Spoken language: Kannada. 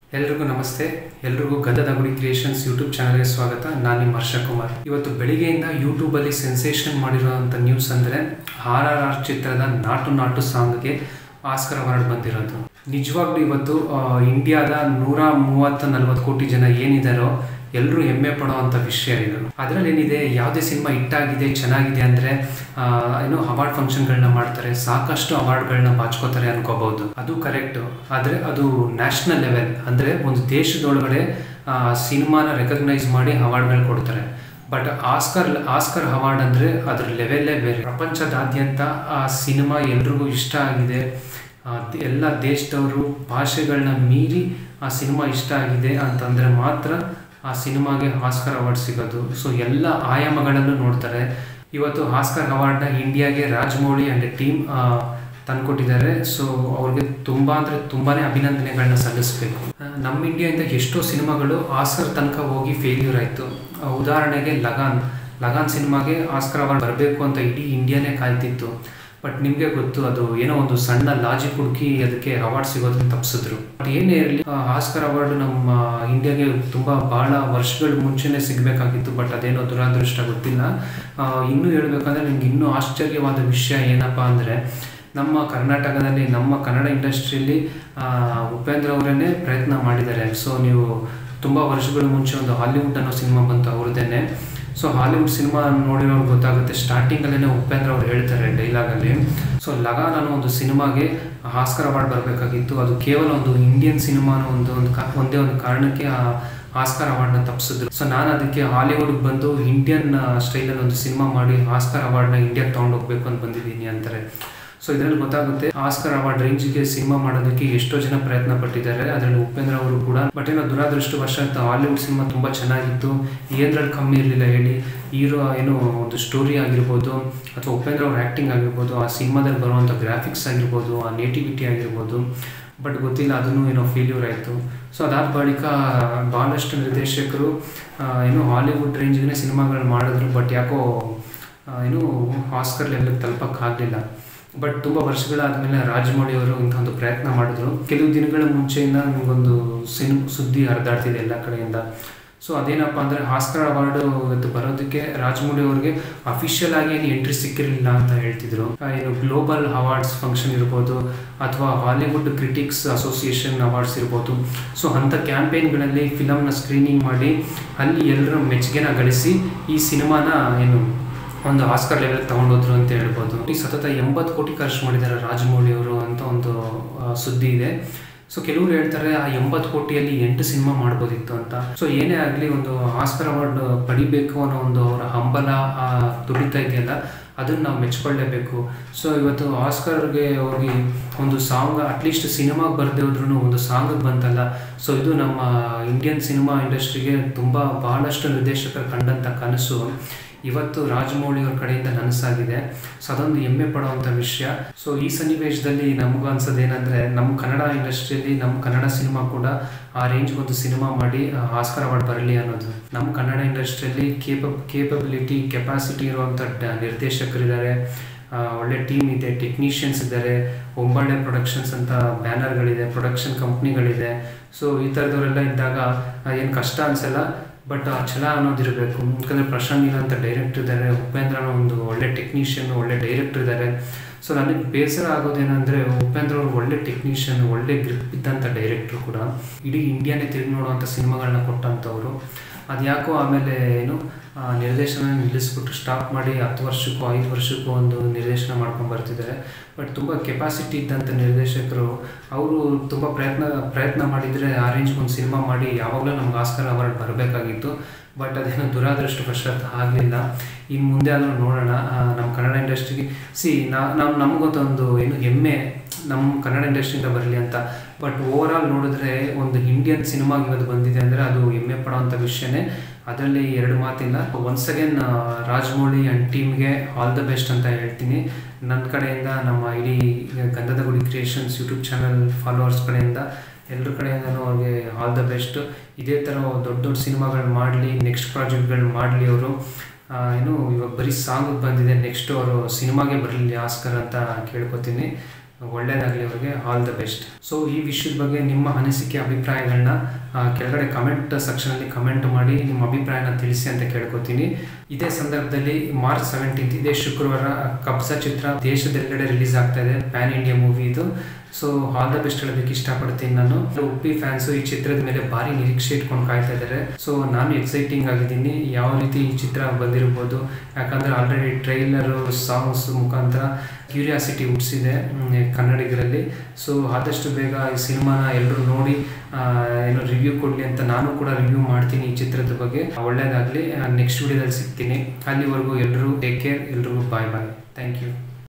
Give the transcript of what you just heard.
ಎಲ್ರಿಗೂ ನಮಸ್ತೆ ಎಲ್ರಿಗೂ ಗಂಧದ ಗುಡಿ ಕ್ರಿಯೇಷನ್ಸ್ ಯೂಟ್ಯೂಬ್ ಚಾನಲ್ಗೆ ಸ್ವಾಗತ ನಾನು ನಿಮ್ಮ ಹರ್ಷ ಕುಮಾರ್ ಇವತ್ತು ಬೆಳಿಗ್ಗೆಯಿಂದ ಯೂಟ್ಯೂಬಲ್ಲಿ ಸೆನ್ಸೇಷನ್ ಮಾಡಿರೋಂಥ ನ್ಯೂಸ್ ಅಂದರೆ ಆರ್ ಆರ್ ಆರ್ ಚಿತ್ರದ ನಾಟು ನಾಟು ಸಾಂಗ್ಗೆ ಆಸ್ಕರ್ ಅವಾರ್ಡ್ ಬಂದಿರೋದು ನಿಜವಾಗ್ಲೂ ಇವತ್ತು ಆ, ಇಂಡಿಯಾದ ನೂರ ಮೂವತ್ತು ನಲ್ವತ್ತು ಕೋಟಿ ಜನ ಏನಿದಾರೋ ಎಲ್ಲರೂ ಹೆಮ್ಮೆ ಪಡುವಂಥ ವಿಷಯ ಇದು ಅದರಲ್ಲಿ ಏನಿದೆ ಯಾವುದೇ ಸಿನಿಮಾ ಹಿಟ್ಟಾಗಿದೆ ಚೆನ್ನಾಗಿದೆ ಅಂದರೆ ಏನೋ ಅವಾರ್ಡ್ ಫಂಕ್ಷನ್ಗಳನ್ನ ಮಾಡ್ತಾರೆ ಸಾಕಷ್ಟು ಅವಾರ್ಡ್ಗಳನ್ನ ಬಾಚ್ಕೋತಾರೆ ಅನ್ಕೋಬಹುದು ಅದು ಕರೆಕ್ಟ್ ಆದರೆ ಅದು ನ್ಯಾಷನಲ್ ಲೆವೆಲ್ ಅಂದರೆ ಒಂದು ದೇಶದೊಳಗಡೆ ಆ, ಸಿನಿಮಾನ ರೆಕಗ್ನೈಸ್ ಮಾಡಿ ಅವಾರ್ಡ್ಗಳು ಕೊಡ್ತಾರೆ ಬಟ್ ಆಸ್ಕರ್ ಆಸ್ಕರ್ ಅವಾರ್ಡ್ ಅಂದರೆ ಅದ್ರ ಲೆವೆಲ್ಲೇ ಬೇರೆ ಪ್ರಪಂಚದಾದ್ಯಂತ ಆ ಸಿನಿಮಾ ಎಲ್ರಿಗೂ ಇಷ್ಟ ಆಗಿದೆ ಆ, ದ- ಎಲ್ಲ ದೇಶದವರು ಭಾಷೆಗಳನ್ನ ಮೀರಿ ಆ ಸಿನಿಮಾ ಇಷ್ಟ ಆಗಿದೆ ಅಂತಂದರೆ ಮಾತ್ರ ಆ ಸಿನಿಮಾಗೆ ಆಸ್ಕರ್ ಅವಾರ್ಡ್ ಸಿಗೋದು ಸೊ ಎಲ್ಲ ಆಯಾಮಗಳಲ್ಲೂ ನೋಡ್ತಾರೆ ಇವತ್ತು ಆಸ್ಕರ್ ಅವಾರ್ಡ್ನ ಇಂಡಿಯಾಗೆ ರಾಜಮೌಳಿ ಆ್ಯಂಡ್ ಟೀಮ್ ತಂದ್ಕೊಟ್ಟಿದ್ದಾರೆ ಸೊ ಅವ್ರಿಗೆ ತುಂಬ ಅಂದರೆ ತುಂಬಾ ಅಭಿನಂದನೆಗಳನ್ನ ಸಲ್ಲಿಸಬೇಕು ನಮ್ಮ ಇಂಡಿಯಾದಿಂದ ಎಷ್ಟೋ ಸಿನಿಮಾಗಳು ಆಸ್ಕರ್ ತನಕ ಹೋಗಿ ಫೇಲ್ಯೂರ್ ಆಯಿತು ಉದಾಹರಣೆಗೆ ಲಗಾನ್ ಲಗಾನ್ ಸಿನಿಮಾಗೆ ಆಸ್ಕರ್ ಅವಾರ್ಡ್ ಬರಬೇಕು ಅಂತ ಇಡೀ ಇಂಡಿಯಾನೇ ಕಾಯ್ತಿತ್ತು ಬಟ್ ನಿಮಗೆ ಗೊತ್ತು ಅದು ಏನೋ ಒಂದು ಸಣ್ಣ ಲಾಜಿಕ್ ಹುಡುಕಿ ಅದಕ್ಕೆ ಅವಾರ್ಡ್ ಸಿಗೋದನ್ನ ತಪ್ಪಿಸಿದ್ರು ಬಟ್ ಏನೇ ಇರಲಿ ಆಸ್ಕರ್ ಅವಾರ್ಡ್ ನಮ್ಮ ಇಂಡಿಯಾಗೆ ತುಂಬ ಬಹಳ ವರ್ಷಗಳ ಮುಂಚೆನೇ ಸಿಗಬೇಕಾಗಿತ್ತು ಬಟ್ ಅದೇನೋ ದುರಾದೃಷ್ಟ ಗೊತ್ತಿಲ್ಲ ಆ, ಇನ್ನೂ ಹೇಳ್ಬೇಕಂದ್ರೆ ನಿಮ್ಗೆ ಇನ್ನೂ ಆಶ್ಚರ್ಯವಾದ ವಿಷಯ ಏನಪ್ಪ ಅಂದರೆ ನಮ್ಮ ಕರ್ನಾಟಕದಲ್ಲಿ ನಮ್ಮ ಕನ್ನಡ ಇಂಡಸ್ಟ್ರಿಯಲ್ಲಿ ಉಪೇಂದ್ರ ಅವರನ್ನೇ ಪ್ರಯತ್ನ ಮಾಡಿದ್ದಾರೆ ಸೊ ನೀವು ತುಂಬ ವರ್ಷಗಳ ಮುಂಚೆ ಒಂದು ಹಾಲಿವುಡ್ ಅನ್ನೋ ಸಿನಿಮಾ ಬಂತು ಅವ್ರದ್ದೇನೆ ಸೊ ಹಾಲಿವುಡ್ ಸಿನಿಮಾ ನೋಡಿರೋರು ಗೊತ್ತಾಗುತ್ತೆ ಸ್ಟಾರ್ಟಿಂಗಲ್ಲೇ ಉಪೇಂದ್ರ ಅವ್ರು ಹೇಳ್ತಾರೆ ಡೈಲಾಗಲ್ಲಿ ಸೊ ಲಗಾನ್ ಅನ್ನೋ ಒಂದು ಸಿನಿಮಾಗೆ ಆಸ್ಕರ್ ಅವಾರ್ಡ್ ಬರಬೇಕಾಗಿತ್ತು ಅದು ಕೇವಲ ಒಂದು ಇಂಡಿಯನ್ ಸಿನಿಮಾನ ಒಂದು ಒಂದು ಕಾ- ಒಂದೇ ಒಂದು ಕಾರಣಕ್ಕೆ ಆ ಆಸ್ಕರ್ ಅವಾರ್ಡ್ನ ತಪ್ಪಿಸಿದ್ರು ಸೊ ನಾನು ಅದಕ್ಕೆ ಹಾಲಿವುಡ್ಗೆ ಬಂದು ಇಂಡಿಯನ್ ಸ್ಟೈಲಲ್ಲಿ ಒಂದು ಸಿನಿಮಾ ಮಾಡಿ ಆಸ್ಕರ್ ಅವಾರ್ಡ್ನ ಇಂಡಿಯಾಗೆ ತೊಗೊಂಡೋಗ್ಬೇಕು ಅಂತ ಬಂದಿದ್ದೀನಿ ಅಂತಾರೆ ಸೊ ಇದರಲ್ಲಿ ಗೊತ್ತಾಗುತ್ತೆ ಆಸ್ಕರ್ ಅವಾರ್ಡ್ ರೇಂಜ್ಗೆ ಸಿನಿಮಾ ಮಾಡೋದಕ್ಕೆ ಎಷ್ಟೋ ಜನ ಪ್ರಯತ್ನ ಪಟ್ಟಿದ್ದಾರೆ ಅದರಲ್ಲಿ ಉಪೇಂದ್ರ ಅವರು ಕೂಡ ಬಟ್ ಏನೋ ದುರಾದೃಷ್ಟವಶಾತ್ ಹಾಲಿವುಡ್ ಸಿನಿಮಾ ತುಂಬ ಚೆನ್ನಾಗಿತ್ತು ಏನ್ರಲ್ಲಿ ಕಮ್ಮಿ ಇರಲಿಲ್ಲ ಹೇಳಿ ಹೀರೋ ಏನೋ ಒಂದು ಸ್ಟೋರಿ ಆಗಿರ್ಬೋದು ಅಥವಾ ಉಪೇಂದ್ರ ಅವ್ರ ಆ್ಯಕ್ಟಿಂಗ್ ಆಗಿರ್ಬೋದು ಆ ಸಿನಿಮಾದಲ್ಲಿ ಬರುವಂಥ ಗ್ರಾಫಿಕ್ಸ್ ಆಗಿರ್ಬೋದು ಆ ನೇಟಿವಿಟಿ ಆಗಿರ್ಬೋದು ಬಟ್ ಗೊತ್ತಿಲ್ಲ ಅದನ್ನು ಏನೋ ಫೇಲ್ಯೂರ್ ಆಯಿತು ಸೊ ಅದಾದ ಬಳಿಕ ಭಾಳಷ್ಟು ನಿರ್ದೇಶಕರು ಆ, ಏನೋ ಹಾಲಿವುಡ್ ರೇಂಜ್ಗೆ ಸಿನಿಮಾಗಳು ಮಾಡಿದ್ರು ಬಟ್ ಯಾಕೋ ಆ, ಏನು ಆಸ್ಕರ್ ಲೆವೆಲ್ಗೆ ತಲುಪಕ್ಕಾಗಲಿಲ್ಲ ಬಟ್ ತುಂಬ ವರ್ಷಗಳಾದಮೇಲೆ ರಾಜಮೌಳಿ ಅವರು ಇಂಥ ಒಂದು ಪ್ರಯತ್ನ ಮಾಡಿದ್ರು ಕೆಲವು ದಿನಗಳ ಮುಂಚೆಯಿಂದ ನನಗೊಂದು ಸಿನ್ ಸುದ್ದಿ ಹರಿದಾಡ್ತಿದೆ ಎಲ್ಲ ಕಡೆಯಿಂದ ಸೊ ಅದೇನಪ್ಪ ಅಂದರೆ ಆಸ್ಕರ್ ಅವಾರ್ಡು ಇವತ್ತು ಬರೋದಕ್ಕೆ ರಾಜಮೌಳಿ ಅವ್ರಿಗೆ ಅಫಿಷಿಯಲ್ ಆಗಿ ಏನು ಎಂಟ್ರಿ ಸಿಕ್ಕಿರಲಿಲ್ಲ ಅಂತ ಹೇಳ್ತಿದ್ರು ಆ, ಏನು ಗ್ಲೋಬಲ್ ಅವಾರ್ಡ್ಸ್ ಫಂಕ್ಷನ್ ಇರ್ಬೋದು ಅಥವಾ ಹಾಲಿವುಡ್ ಕ್ರಿಟಿಕ್ಸ್ ಅಸೋಸಿಯೇಷನ್ ಅವಾರ್ಡ್ಸ್ ಇರ್ಬೋದು ಸೊ ಅಂಥ ಕ್ಯಾಂಪೇನ್ಗಳಲ್ಲಿ ಫಿಲಮ್ನ ಸ್ಕ್ರೀನಿಂಗ್ ಮಾಡಿ ಅಲ್ಲಿ ಎಲ್ಲರ ಮೆಚ್ಚುಗೆನ ಗಳಿಸಿ ಈ ಸಿನಿಮಾನ ಏನು ಒಂದು ಆಸ್ಕರ್ ಲೆವೆಲ್ ತಗೊಂಡೋದ್ರು ಅಂತ ಹೇಳ್ಬೋದು ಈ ಸತತ ಎಂಬತ್ತು ಕೋಟಿ ಖರ್ಚು ಮಾಡಿದ್ದಾರೆ ರಾಜಮೌಳಿ ಅವರು ಅಂತ ಒಂದು ಆ, ಸುದ್ದಿ ಇದೆ ಸೊ ಕೆಲವರು ಹೇಳ್ತಾರೆ ಆ ಎಂಬತ್ತು ಕೋಟಿಯಲ್ಲಿ ಎಂಟು ಸಿನಿಮಾ ಮಾಡ್ಬೋದಿತ್ತು ಅಂತ ಸೊ ಏನೇ ಆಗಲಿ ಒಂದು ಆಸ್ಕರ್ ಅವಾರ್ಡ್ ಪಡಿಬೇಕು ಅನ್ನೋ ಒಂದು ಅವರ ಹಂಬಲ ಆ ತುಡಿತ ಇದೆಯಲ್ಲ ಅದನ್ನು ನಾವು ಮೆಚ್ಕೊಳ್ಳೇಬೇಕು ಸೊ ಇವತ್ತು ಆಸ್ಕರ್ಗೆ ಅವ್ರಿಗೆ ಒಂದು ಸಾಂಗ್ ಅಟ್ಲೀಸ್ಟ್ ಸಿನಿಮಾಗೆ ಬರದೇ ಹೋದ್ರೂ ಒಂದು ಸಾಂಗ್ ಬಂತಲ್ಲ ಸೊ ಇದು ನಮ್ಮ ಇಂಡಿಯನ್ ಸಿನಿಮಾ ಇಂಡಸ್ಟ್ರಿಗೆ ತುಂಬ ಬಹಳಷ್ಟು ನಿರ್ದೇಶಕರು ಕಂಡಂಥ ಕನಸು ಇವತ್ತು ರಾಜಮೌಳಿ ಅವ್ರ ಕಡೆಯಿಂದ ನನಸಾಗಿದೆ ಸೊ ಅದೊಂದು ಹೆಮ್ಮೆ ಪಡುವಂಥ ವಿಷಯ ಸೊ ಈ ಸನ್ನಿವೇಶದಲ್ಲಿ ನಮಗೂ ಅನ್ಸೋದು ಏನಂದರೆ ನಮ್ಮ ಕನ್ನಡ ಇಂಡಸ್ಟ್ರಿಯಲ್ಲಿ ನಮ್ಮ ಕನ್ನಡ ಸಿನಿಮಾ ಕೂಡ ಆ ರೇಂಜ್ ಒಂದು ಸಿನಿಮಾ ಮಾಡಿ ಆ, ಆಸ್ಕರ್ ಅವಾರ್ಡ್ ಬರಲಿ ಅನ್ನೋದು ನಮ್ಮ ಕನ್ನಡ ಇಂಡಸ್ಟ್ರಿಯಲ್ಲಿ ಕೇಪ ಕೇಪಬಿಲಿಟಿ ಕೆಪಾಸಿಟಿ ಇರುವಂಥ ಡ- ನಿರ್ದೇಶಕರಿದ್ದಾರೆ ಆ, ಒಳ್ಳೆ ಟೀಮ್ ಇದೆ ಟೆಕ್ನಿಷಿಯನ್ಸ್ ಇದ್ದಾರೆ ಒಂಬಳ್ಳೆ ಪ್ರೊಡಕ್ಷನ್ಸ್ ಅಂತ ಬ್ಯಾನರ್ಗಳಿದೆ ಪ್ರೊಡಕ್ಷನ್ ಕಂಪ್ನಿಗಳಿದೆ ಸೊ ಈ ಥರದವರೆಲ್ಲ ಇದ್ದಾಗ ಏನು ಕಷ್ಟ ಅನ್ಸಲ್ಲ ಬಟ್ ಆ ಛಲ ಅನ್ನೋದಿರಬೇಕು ಯಾಕಂದರೆ ಪ್ರಶಾಂತ್ ನೀಲ್ ಅಂತ ಡೈರೆಕ್ಟರ್ ಇದ್ದಾರೆ ಉಪೇಂದ್ರ ಅನ್ನೋ ಒಂದು ಒಳ್ಳೆ ಟೆಕ್ನಿಷಿಯನ್ ಒಳ್ಳೆ ಡೈರೆಕ್ಟರ್ ಇದ್ದಾರೆ ಸೊ ನನಗೆ ಬೇಸರ ಆಗೋದೇನೆಂದರೆ ಉಪೇಂದ್ರ ಅವರು ಒಳ್ಳೆ ಟೆಕ್ನಿಷಿಯನ್ ಒಳ್ಳೆ ಗ್ರಿಪ್ ಇದ್ದಂಥ ಡೈರೆಕ್ಟ್ರು ಕೂಡ ಇಡೀ ಇಂಡಿಯಾನೇ ತಿರುಗಿ ನೋಡುವಂಥ ಸಿನಿಮಾಗಳನ್ನ ಕೊಟ್ಟಂಥವ್ರು ಅದು ಯಾಕೋ ಆಮೇಲೆ ಏನು ಆ, ನಿರ್ದೇಶನ ನಿಲ್ಲಿಸ್ಬಿಟ್ಟು ಸ್ಟಾಪ್ ಮಾಡಿ ಹತ್ತು ವರ್ಷಕ್ಕೂ ಐದು ವರ್ಷಕ್ಕೂ ಒಂದು ನಿರ್ದೇಶನ ಮಾಡ್ಕೊಂಡು ಬರ್ತಿದ್ದಾರೆ ಬಟ್ ತುಂಬ ಕೆಪಾಸಿಟಿ ಇದ್ದಂಥ ನಿರ್ದೇಶಕರು ಅವರು ತುಂಬ ಪ್ರಯತ್ನ ಪ್ರಯತ್ನ ಮಾಡಿದರೆ ಆ ರೇಂಜ್ಗೆ ಒಂದು ಸಿನಿಮಾ ಮಾಡಿ ಯಾವಾಗಲೂ ನಮ್ಗೆ ಆಸ್ಕರ್ ಅವಾರ್ಡ್ ಬರಬೇಕಾಗಿತ್ತು ಬಟ್ ಅದೇನೋ ದುರಾದೃಷ್ಟವಶಾತ್ ಆಗಲಿಲ್ಲ ಇನ್ನು ಮುಂದೆ ಆದರೂ ನೋಡೋಣ ಆ, ನಮ್ಮ ಕನ್ನಡ ಇಂಡಸ್ಟ್ರಿಗೆ ಸಿ ನಾ ನಾವು ನಮಗೊಂದೊಂದು ಏನು ಹೆಮ್ಮೆ ನಮ್ಮ ಕನ್ನಡ ಇಂಡಸ್ಟ್ರಿಯಿಂದ ಬರಲಿ ಅಂತ ಬಟ್ ಓವರ್ ಆಲ್ ನೋಡಿದ್ರೆ ಒಂದು ಇಂಡಿಯನ್ ಸಿನಿಮಾಗೆ ಇವತ್ತು ಬಂದಿದೆ ಅಂದರೆ ಅದು ಹೆಮ್ಮೆ ಪಡೋವಂಥ ವಿಷಯನೇ ಅದರಲ್ಲಿ ಎರಡು ಮಾತಿಲ್ಲ ಒನ್ಸ್ ಅಗೇನ್ ರಾಜಮೌಳಿ ಆ್ಯಂಡ್ ಟೀಮ್ಗೆ ಆಲ್ ದ ಬೆಸ್ಟ್ ಅಂತ ಹೇಳ್ತೀನಿ ನನ್ನ ಕಡೆಯಿಂದ ನಮ್ಮ ಇಡೀ ಗಂಧದ ಗುಡಿ ಕ್ರಿಯೇಷನ್ಸ್ ಯೂಟ್ಯೂಬ್ ಚಾನಲ್ ಫಾಲೋವರ್ಸ್ ಕಡೆಯಿಂದ ಎಲ್ಲರ ಕಡೆಯಿಂದನೂ ಅವ್ರಿಗೆ ಆಲ್ ದ ಬೆಸ್ಟ್ ಇದೇ ಥರ ದೊಡ್ಡ ದೊಡ್ಡ ಸಿನಿಮಾಗಳು ಮಾಡಲಿ ನೆಕ್ಸ್ಟ್ ಪ್ರಾಜೆಕ್ಟ್ಗಳು ಮಾಡಲಿ ಅವರು ಏನು ಇವಾಗ ಬರೀ ಸಾಂಗ್ ಬಂದಿದೆ ನೆಕ್ಸ್ಟ್ ಅವರು ಸಿನಿಮಾಗೆ ಬರಲಿ ಆಸ್ಕರ್ ಅಂತ ಕೇಳ್ಕೊತೀನಿ ಒಳ್ಳೇದಾಗಲಿ ಅವ್ರಿಗೆ ಆಲ್ ದ ಬೆಸ್ಟ್ ಸೊ ಈ ವಿಷಯದ ಬಗ್ಗೆ ನಿಮ್ಮ ಅನಿಸಿಕೆ ಅಭಿಪ್ರಾಯಗಳನ್ನ ಆ, ಕೆಳಗಡೆ ಕಮೆಂಟ್ ಸೆಕ್ಷನಲ್ಲಿ ಕಮೆಂಟ್ ಮಾಡಿ ನಿಮ್ಮ ಅಭಿಪ್ರಾಯನ ತಿಳಿಸಿ ಅಂತ ಕೇಳ್ಕೊತೀನಿ ಇದೇ ಸಂದರ್ಭದಲ್ಲಿ ಮಾರ್ಚ್ ಸೆವೆಂಟೀನ್ತ್ ಇದೇ ಶುಕ್ರವಾರ ಕಬ್ಜಾ ಚಿತ್ರ ದೇಶದೆಲ್ಲೆಡೆ ರಿಲೀಸ್ ಆಗ್ತಾ ಇದೆ ಪ್ಯಾನ್ ಇಂಡಿಯಾ ಮೂವಿ ಇದು ಸೊ ಆಲ್ ದ ಬೆಸ್ಟ್ ಹೇಳೋದಕ್ಕೆ ಇಷ್ಟಪಡ್ತೀನಿ ನಾನು ಉಪ್ಪಿ ಫ್ಯಾನ್ಸು ಈ ಚಿತ್ರದ ಮೇಲೆ ಭಾರಿ ನಿರೀಕ್ಷೆ ಇಟ್ಕೊಂಡು ಕಾಯ್ತಾ ಇದ್ದಾರೆ ಸೊ ನಾನು ಎಕ್ಸೈಟಿಂಗ್ ಆಗಿದ್ದೀನಿ ಯಾವ ರೀತಿ ಈ ಚಿತ್ರ ಬಂದಿರ್ಬೋದು ಯಾಕಂದ್ರೆ ಆಲ್ರೆಡಿ ಟ್ರೈಲರು ಸಾಂಗ್ಸ್ ಮುಖಾಂತರ ಕ್ಯೂರಿಯಾಸಿಟಿ ಹುಟ್ಟಿಸಿದೆ ಕನ್ನಡಿಗರಲ್ಲಿ ಸೊ ಆದಷ್ಟು ಬೇಗ ಈ ಸಿನಿಮಾನ ಎಲ್ಲರೂ ನೋಡಿ ಆ, ಏನೋ ರಿವ್ಯೂ ಕೊಡಲಿ ಅಂತ ನಾನು ಕೂಡ ರಿವ್ಯೂ ಮಾಡ್ತೀನಿ ಈ ಚಿತ್ರದ ಬಗ್ಗೆ ಒಳ್ಳೇದಾಗಲಿ ನೆಕ್ಸ್ಟ್ ವಿಡಿಯೋದಲ್ಲಿ ಸಿಗ್ತೀನಿ ಅಲ್ಲಿವರೆಗೂ ಎಲ್ಲರೂ ಟೇಕ್ ಕೇರ್ ಎಲ್ರಿಗೂ ಬಾಯ್ ಬಾಯ್ ಥ್ಯಾಂಕ್ ಯು